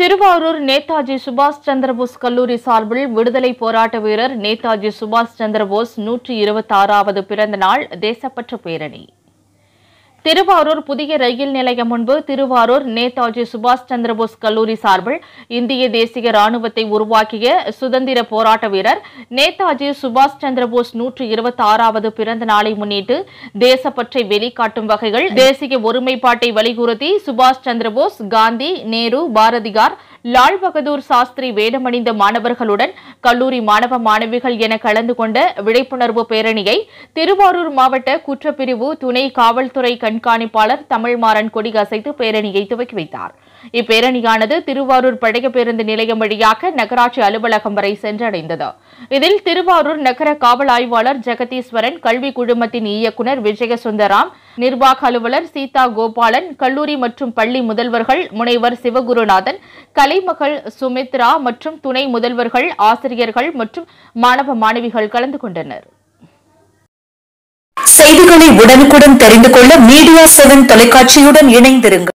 திருவாரூர் நேதாஜி சுபாஷ் சந்திரபோஸ் கல்லூரி சார்பில் விடுதலை போராட்ட வீரர் நேதாஜி சுபாஷ் சந்திரபோஸ் நூற்றி இருபத்தாறாவது பிறந்த நாள் தேசப்பற்று பேரணி திருவாரூர் புதிய ரயில் நிலையம் முன்பு திருவாரூர் நேதாஜி சுபாஷ் சந்திரபோஸ் கல்லூரி சார்பில் இந்திய தேசிய ராணுவத்தை உருவாக்கிய சுதந்திர போராட்ட வீரர் நேதாஜி சுபாஷ் சந்திரபோஸ் நூற்று இருபத்தி ஆறாவது பிறந்த நாளை முன்னிட்டு தேசப்பற்றை வெளிக்காட்டும் வகைகள் தேசிய ஒருமைப்பாட்டை வலியுறுத்தி சுபாஷ் சந்திரபோஸ் காந்தி நேரு பாரதியார் லால் பகதூர் சாஸ்திரி வேடமணிந்த மாணவர்களுடன் கல்லூரி மாணவ மாணவிகள் என கலந்து கொண்ட விழிப்புணர்வு பேரணியை திருவாரூர் மாவட்ட குற்றப்பிரிவு துணை காவல்துறை கண்காணிப்பாளர் தமிழ்மாறன் கொடி அசைத்து பேரணியை துவக்கி வைத்தார் இப்பேரணியானது திருவாரூர் பழைய பேருந்து நிலையம் வழியாக நகராட்சி அலுவலகம் வரை சென்றடைந்தது இதில் திருவாரூர் நகர காவல் ஆய்வாளர் ஜெகதீஸ்வரன் கல்வி குழுமத்தின் இயக்குநர் விஜயசுந்தராம் நிர்வாக அலுவலர் சீதா கோபாலன் கல்லூரி மற்றும் பள்ளி முதல்வர்கள் முனைவர் சிவகுருநாதன் கலைமகள் சுமித்ரா மற்றும் துணை முதல்வர்கள் ஆசிரியர்கள் மற்றும் மாணவ மாணவிகள் கலந்து கொண்டனர் செய்திகளை உடனுக்குடன் தெரிந்து கொள்ள மீடியா செவன் தொலைக்காட்சியுடன் இணைந்திருங்கள்